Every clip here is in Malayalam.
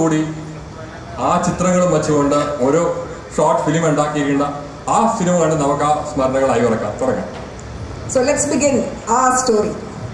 കൂടി ആ ചിത്രങ്ങളും വെച്ചുകൊണ്ട് ഒരു ഷോർട്ട് ഫിലിം ഉണ്ടാക്കിയിരിക്കുന്ന ആ സിനിമ കണ്ട് നമുക്ക് ആ സ്മരണകളായി ഉറക്കാം തുടങ്ങാം So let's begin our story.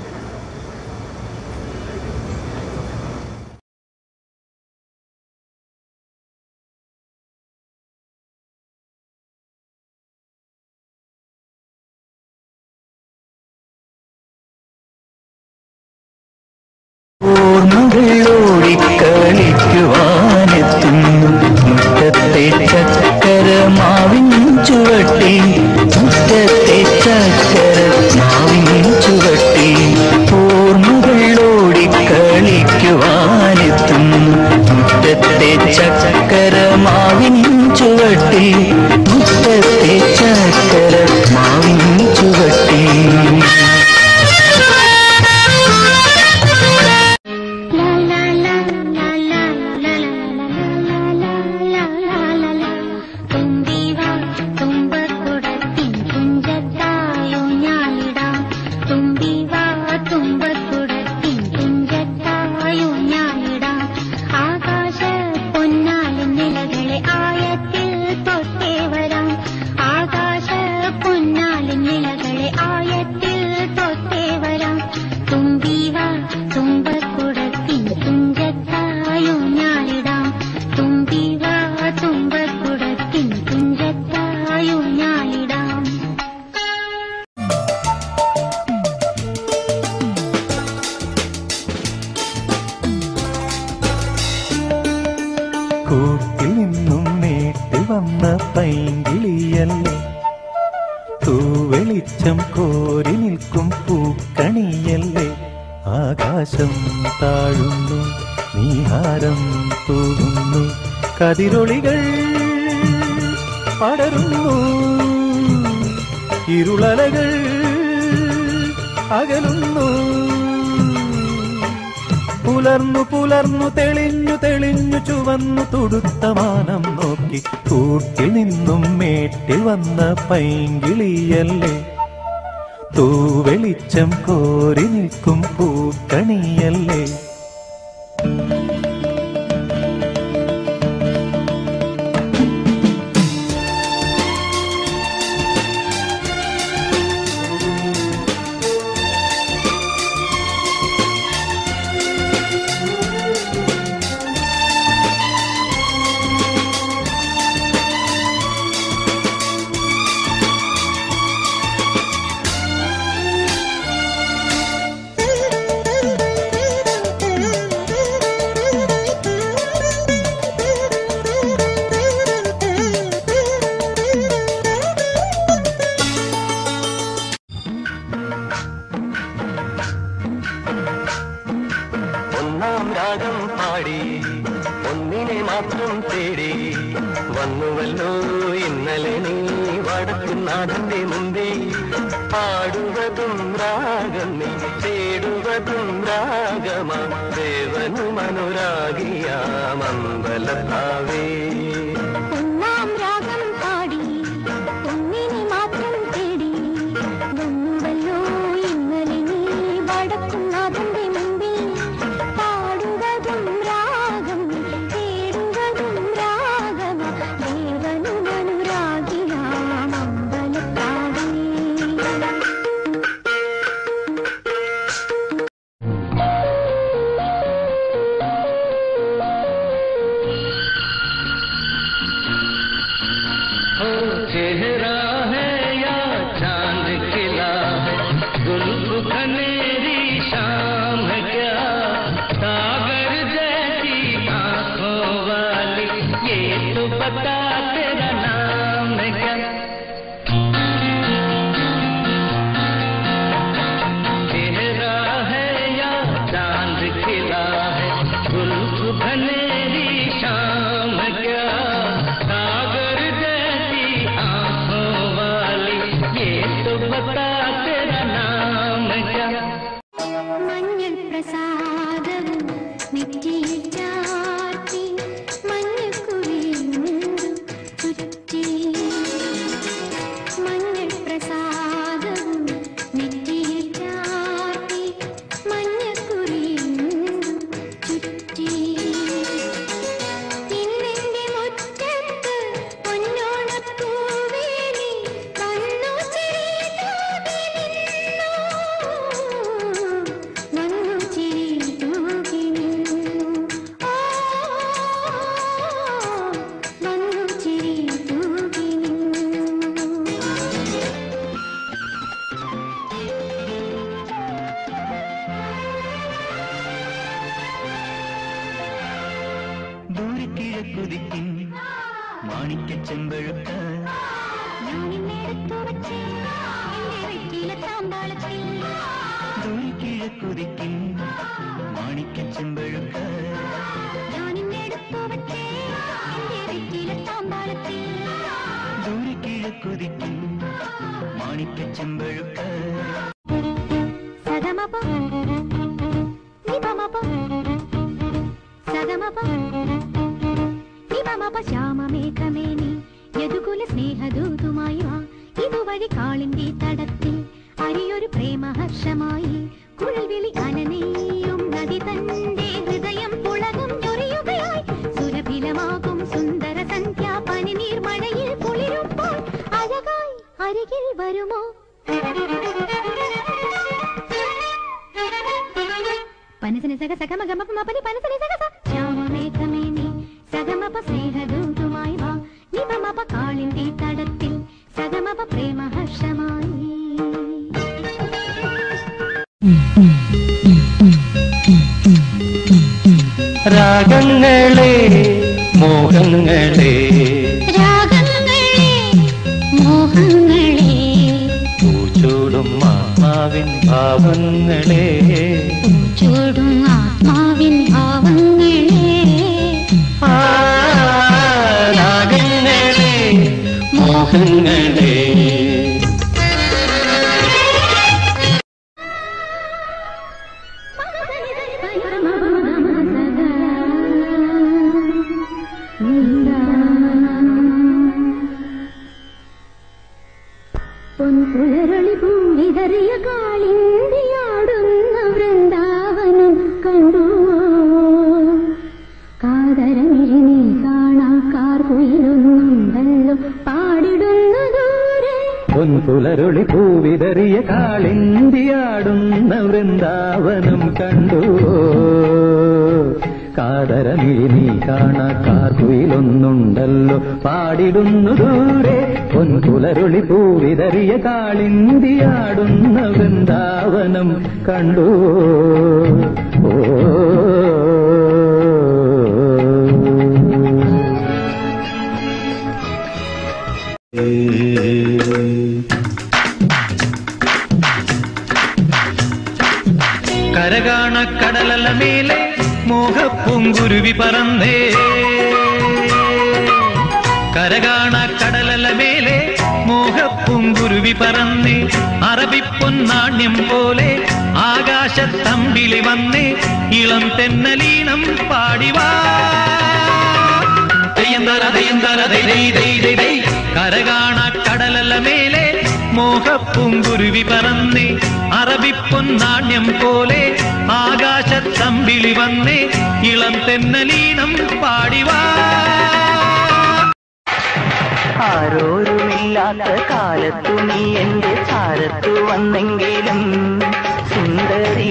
ഓർമ്മകളോടിക്കളിക്കുവാനെത്തും മുറ്റത്തെ ചക്കര മാവിൻ ചുവട്ടി മുറ്റത്തെ ചക്കര മാവിൻ ചുവട്ടി ഓർമ്മകളോടിക്കളിക്കുവാനെത്തും മുറ്റത്തെ ചക്കര മാവിൻ ചുവട്ടി മുറ്റത്തെ ചക്കര മാവിൻ ചുവട്ടി തുമ്പിവാ തുമ്പക്കുടത്തിൻ തുഞ്ചത്തായുഞ്ഞാലിടാം തുമ്പിവാ തുമ്പക്കുടത്തിൻ തുഞ്ചത്തായുഞ്ഞാലിടാം ആകാശ പൊന്നാലും നിലകളെ ആയത്തിൽ തൊട്ടേ വരാം ആകാശ പൊന്നാലും നിലകളെ ആയത്തിൽ തൊട്ടേ വരാം തുമ്പിവാ തുമ്പക്കുടത്തിൻ തുഞ്ചത്തായുഞ്ഞാലിടാം തുമ്പിവാ തുമ്പക്കുടത്തിൻ തുഞ്ചത്തായുഞ്ഞാലിടാം കൂട്ടിൽ നിന്നും മേട്ടിൽ വന്ന പൈങ്കിളിയല്ലേ തൂവെളിച്ചം കോരി നിൽക്കും പൂക്കണിയല്ലേ ആകാശം താഴുന്നു നീഹാരം തൂകുന്നു കതിരൊളികൾ പടരുന്നു ഇരുളലകൾ അകലുന്നു പുലർന്നു പുലർന്നു തെളിഞ്ഞു തെളിഞ്ഞു ചുവന്നു തുടുത്ത മാനം നോക്കി കൂട്ടിൽ നിന്നും മേട്ടിൽ വന്ന പൈങ്കിളിയല്ലേ തൂവെളിച്ചം കോരി നിൽക്കും പൂക്കണിയല്ലേ ഒന്നാം രാഗം പാടി ഒന്നിനെ മാത്രം തേടി വന്നുവല്ലോ ഇന്നലെ നീ വടക്കുന്നാഥന്റെ മുമ്പിൽ പാടുവതും രാഗം നീ തേടുവതും രാഗമാ ദേവനും അനുരാഗിയാമമ്പലത്താവേ ഒന്നാം രാഗം പാടി ഒന്നിനെ മാത്രം തേടി വന്നുവല്ലോ ഇന്നലെ നീ വടക്കുന്നാഥന്റെ മുമ്പിൽ പാടുവതും രാഗം തേടുവതും രാഗമ ദേവനും അനുരാഗിയാം അമ്പലത്താവേ चेहरा है या चांद खिला है गुल खनेरी शाम है क्या सागर जैसी आंखों वाली ये तो बता तेरा नाम है क्या चेहरा है या चांद खिला है गुल खनेरी शाम है क्या सागर जैसी आंखों वाली ये तो बता तेरा नाम है क्या മഞ്ഞൾ പ്രസാദവും നെറ്റിയിൽ ചാർത്തി മഞ്ഞക്കുറിയും ചുറ്റി മഞ്ഞൾ പ്രസാദവും നെറ്റിയിൽ ചാർത്തി മഞ്ഞക്കുറിയും ചുറ്റി ദൂരിക്കിഴക്കുതിക്കും മാണിക്ക ചെമ്പഴുക്ക ഞാനിന്നെടുത്തു വച്ചേ എന്റെ വെറ്റില താമ്പാളത്തിൽ ദൂരിക്കിഴക്കുതിക്കും മാണിക്ക ചെമ്പഴുക്ക ഞാനിന്നെടുത്തു വച്ചേ എന്റെ വെറ്റില താമ്പാളത്തിൽ ദൂരിക്കിഴക്കുതിക്കും മാണിക്ക ചെമ്പഴുക്ക സഗമപ നിപമപ സഗമപ നിപമപ ശ്യാമമേഘമേനി യദുകുല സ്നേഹദൂതുമായി വാ ഇതുവഴി കാളിന്റെ തടത്തിൽ അരിയൊരു പ്രേമഹർഷമായി കുഴൽവിളി അനനെയ്യും നദി തന്റെ ഹൃദയം പുളകം ചൊരിയുകയായി സുരഭിലമാകും സുന്ദര സന്ധ്യ പനിനീർ മഴയിൽ കുളിരുമ്പോൾ അഴകായി അരികിൽ വരുമോ പനസന സഗ സഗമ ഗമ പമ പനി പനസന സഗ സ ശ്യാമമേഘമേനി സഗമപ സ്നേഹദൂതുമായി വാ നിപമപ കാളിന്റെ തടത്തിൽ സഗമപ പ്രേമഹർഷമായി രാഗങ്ങളെ മോഹങ്ങളെ രാഗങ്ങളെ മോഹങ്ങളെ പൂച്ചൂടും ആത്മാവിൻ ഭാവങ്ങളെ ചൂടും ആത്മാവിൻ ഭാവങ്ങളെ ആ, രാഗങ്ങളെ മോഹങ്ങളെ പൊൻപുലരളി പൂവിതറിയ കാളിന്തിയാടുന്ന വൃന്ദാവനം കണ്ടു കാതരമിഴി നീ കാണാ കാർ കുയിലുന്നുണ്ടല്ലോ പാടിടുന്ന ദൂരെ പൊൻപുലരുളി പൂവിതറിയ കാളിന്തിയാടുന്ന വൃന്ദാവനം കണ്ടു കാതരമിഴി നീ കാണാക്കാർക്കുയിലൊന്നുണ്ടല്ലോ പാടിടുന്നു ദൂരെ പൊൻപുലരുളി പൂവിതറിയ കാളിന്തിയാടുന്ന വൃന്ദാവനം കണ്ടു ഓ കരകാണ കടലല മേലെ മോഹപ്പൂങ്കുരുവി പറന്നേ കരകാണ കടലല മേലെ മോഹപ്പൂങ്കുരുവി പറന്നേ അറബിപ്പൊന്നാണ്യം പോലെ ആകാശത്തമ്പിളി വന്നേ ഇളം തെന്നലീണം പാടിവാ തെയ്യന്തല തെയ്യന്തല ദൈ ദൈ ദൈ ദൈ ദൈ കരകാണ കടലല മേലെ മോഹപ്പൂങ്കുരുവി പറന്നേ അറബിപ്പൊന്നാണ്യം പോലെ ആകാശത്തമ്പിളി വന്നേ ഇളം തെന്നലീണം പാടിവാ ആരോരുമില്ലാത്ത കാലത്തു നീ എന്റെ ചാരത്തു വന്നെങ്കിലും സുന്ദരി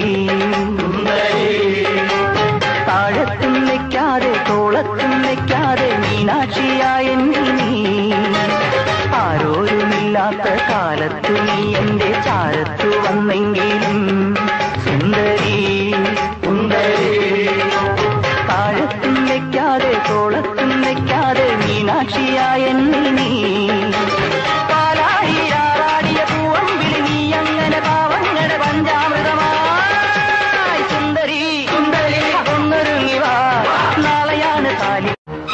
താഴത്തും വെക്കാതെ തോളത്തും വെക്കാതെ മീനാക്ഷിയായ നീ ആരോരുമില്ലാത്ത കാലത്തു നീ എന്റെ ചാരത്തു വന്നെങ്കിലും സുന്ദരി സുന്ദരി താഴത്തും വെക്കാതെ തോളത്തും വെക്കാതെ മീനാക്ഷിയായ നീ പാലാഴി ആറാടിയ പൂവമ്പിളി നീ അങ്ങനെ പാവങ്ങളുടെ പഞ്ചാമൃതമായി സുന്ദരി സുന്ദരി ഒന്നൊരുങ്ങി വാ നാളെയാണ് താലി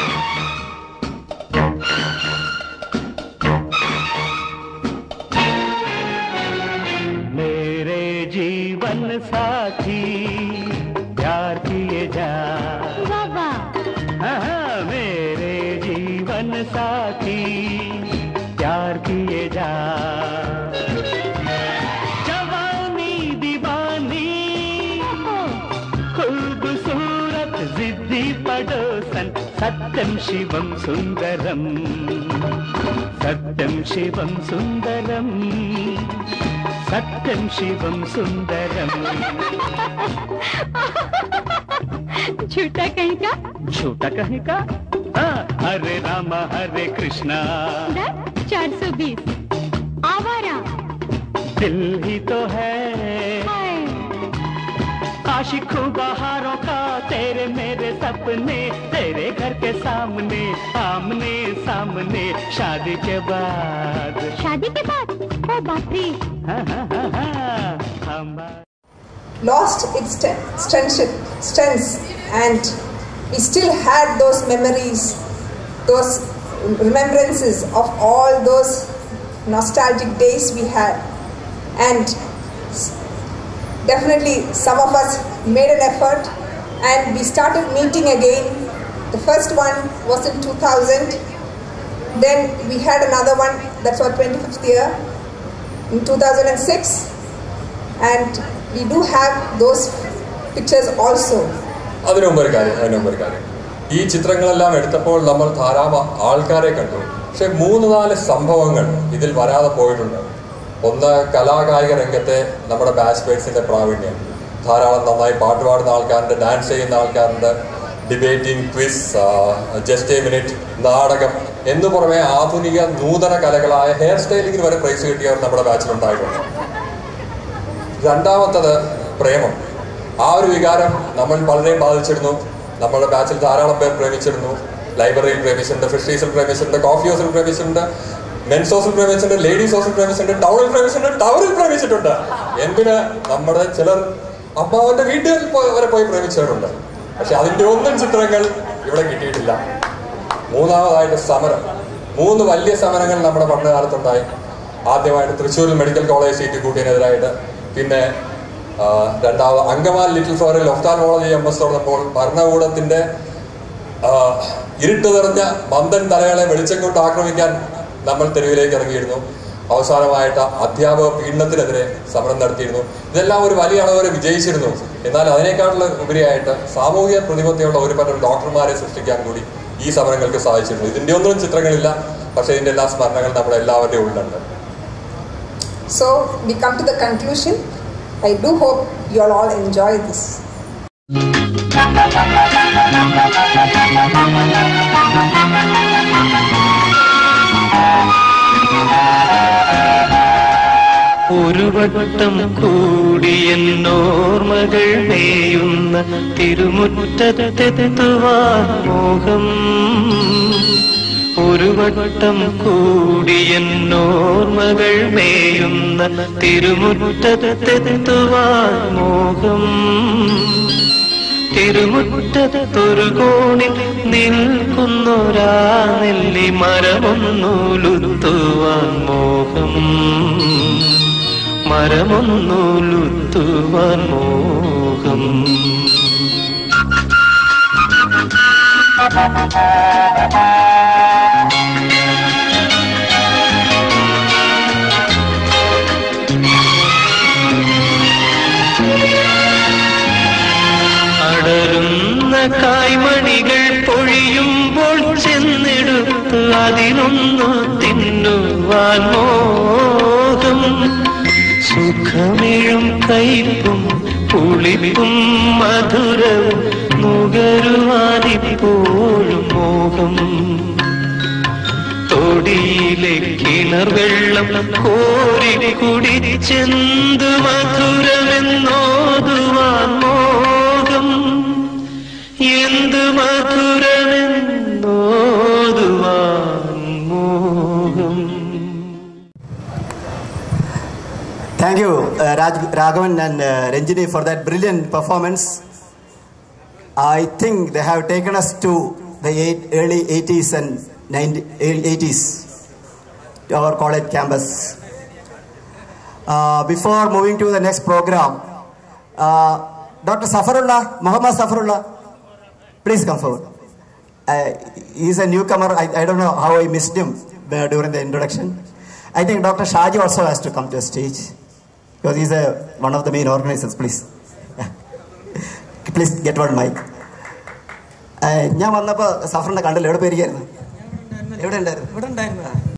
मेरे जीवन साथी प्यार किए जा വാ हाँ, मेरे जीवन साथी प्यार किए जा जवानी दीवानी खूबसूरत जिद्दी पड़ोसन सत्यम शिवम सुंदरम सत्यम शिवम सुंदरम सत्यम शिवम सुंदरम झूठा कहीं का झूठा कहे का हाँ, हरे रामा हरे कृष्णा चार सौ बीस आवारा दिल ही तो है हाय आशिकों बहारों का तेरे मेरे सपने तेरे घर के सामने आमने सामने शादी के बाद शादी के बाद ओ बाप रे हाँ, हाँ, हाँ, हाँ, हम lost its st- strength, strengths and we still had those memories, those remembrances of all those nostalgic days we had. And s- definitely some of us made an effort and we started meeting again. The first one was in 2000. Then we had another one, that's our 25th year, in 2006 and we do have those pictures also. അതിനു മുമ്പ് ഒരു കാര്യം അതിനു മുമ്പ് ഒരു കാര്യം ഈ ചിത്രങ്ങളെല്ലാം എടുത്തപ്പോൾ നമ്മൾ ധാരാളം ആൾക്കാരെ കണ്ടു പക്ഷെ മൂന്ന് നാല് സംഭവങ്ങൾ ഇതിൽ വരാതെ പോയിട്ടുണ്ട് ഒന്ന് കലാകായിക രംഗത്തെ നമ്മുടെ ബാച്ച് പേഴ്സിന്റെ പ്രാവീണ്യം ധാരാളം നന്നായി പാട്ട് പാടുന്ന ആൾക്കാരുണ്ട് ഡാൻസ് ചെയ്യുന്ന ആൾക്കാരുണ്ട് debating quiz just a minute നാടകം എന്നു പുറമെ ആധുനിക നൂതന കലകളായ ഹെയർ സ്റ്റൈലിംഗിന് വരെ പ്രൈസ് കിട്ടിയവർ നമ്മുടെ ബാച്ചിലുണ്ടായിട്ടുണ്ട് രണ്ടാമത്തത് പ്രേമം ആ ഒരു വികാരം നമ്മൾ പലരെയും ബാധിച്ചിരുന്നു നമ്മുടെ ബാച്ചിൽ ധാരാളം പേർ പ്രേമിച്ചിരുന്നു ലൈബ്രറിയിൽ പ്രേമിച്ചിട്ടുണ്ട് ഫിഷറീസിൽ പ്രേമിച്ചിട്ടുണ്ട് കോഫി ഹൗസിൽ പ്രേമിച്ചിട്ടുണ്ട് മെൻസ് ഹൗസിൽ പ്രേമിച്ചിട്ടുണ്ട് ലേഡീസ് ഹൗസിൽ പ്രേമിച്ചിട്ടുണ്ട് ടൗണിൽ പ്രേമിച്ചിട്ടുണ്ട് ടൗണിൽ പ്രേമിച്ചിട്ടുണ്ട് എന്തിന് നമ്മുടെ ചിലർ അമ്മാവന്റെ വീട്ടിൽ പോയി- വരെ പോയി പ്രേമിച്ചവരുണ്ട് പക്ഷെ അതിന്റെ ഒന്നും ചിത്രങ്ങൾ ഇവിടെ കിട്ടിയിട്ടില്ല മൂന്നാമതായിട്ട് സമരം മൂന്ന് വലിയ സമരങ്ങൾ നമ്മുടെ പഠനകാലത്തുണ്ടായി ആദ്യമായിട്ട് തൃശ്ശൂരിൽ മെഡിക്കൽ കോളേജ് സീറ്റ് കൂട്ടിയതിനെതിരായിട്ട് പിന്നെ ആ, രണ്ടാമത് അങ്കമാൽ ലിറ്റിൽ ഫ്ലോറിൽ ഒഫ്താൽമോളജി എം എസ് തുറന്നപ്പോൾ ഭരണകൂടത്തിന്റെ ആ, ഇരുട്ട് നിറഞ്ഞ മന്ദൻ തലകളെ വെളിച്ചം കൊണ്ട് ആക്രമിക്കാൻ നമ്മൾ തെരുവിലേക്ക് ഇറങ്ങിയിരുന്നു അവസാനമായിട്ട് അധ്യാപക പീഡനത്തിനെതിരെ സമരം നടത്തിയിരുന്നു ഇതെല്ലാം ഒരു വലിയ അളവ് വരെ വിജയിച്ചിരുന്നു എന്നാൽ അതിനേക്കാളുള്ള ഉപരിയായിട്ട് സാമൂഹിക പ്രതിബദ്ധതയുള്ള ഒരു പറ്റം ഡോക്ടർമാരെ സൃഷ്ടിക്കാൻ കൂടി ഈ സമരങ്ങൾക്ക് സാധിച്ചിരുന്നു ഇതിന്റെ ഒന്നും ചിത്രങ്ങളില്ല പക്ഷേ ഇതിന്റെ എല്ലാ സ്മരണകൾ നമ്മുടെ എല്ലാവരുടെയും ഉള്ളിലുണ്ട് So we come to the conclusion. I do hope you all all enjoy this. ഒരു വട്ടം കൂടിയെന്നോർമകൾ മേയുന്ന തിരുമുറ്റത്തെത്തുവാൻ മോഹം ഒരു വട്ടം കൂടിയെന്നോർമകൾ മേയുന്ന തിരുമുറ്റത്തെത്തുവാൻ മോഹം തിരുമുറ്റത്തൊരു കോണിൽ നിൽക്കുന്നൊരാ നെല്ലി മരമൊന്നുലുത്തുവാൻ മോഹം മരമൊന്നുലുത്തുവാൻ മോഹം അടരുന്ന കായ്മണികൾ പൊഴിയുമ്പോൾ ചെന്നെടുത്ത് അതിനൊന്നു തിന്നുവാൻ മോഹം സുഖമിഴും കയ്പും പുളിപ്പും മധുരവും നുകരുവാനിപ്പോഴും മോഹം തൊടിയിലെ കിണർ വെള്ളം കോരി കുടിച്ചെന്തു മധുരമെന്നോതുവാൻ മോഹം എന്ത് മധുരമെന്നോതുവാൻ മോഹം Thank you, uh, Raj, Raghavan and uh, Ranjini, for that brilliant performance. I think they have taken us to the eight, early 80s and 90, early 80s to our college campus. Uh, before moving to the next program, uh, Dr. Safarullah, Muhammad Safarullah, please come forward. Uh, he's a newcomer. I, I don't know how I missed him uh, during the introduction. I think Dr. Shaji also has to come to the stage because he's a, one of the main organizers. Please, please get one mic. Uh, ഞാൻ വന്നപ്പോൾ സഫറിനെ കണ്ടില്ല എവിടെ പേരിക്കായിരുന്നു എവിടെ ഉണ്ടായിരുന്നു ഇവിടെ ഉണ്ടായിരുന്നതാ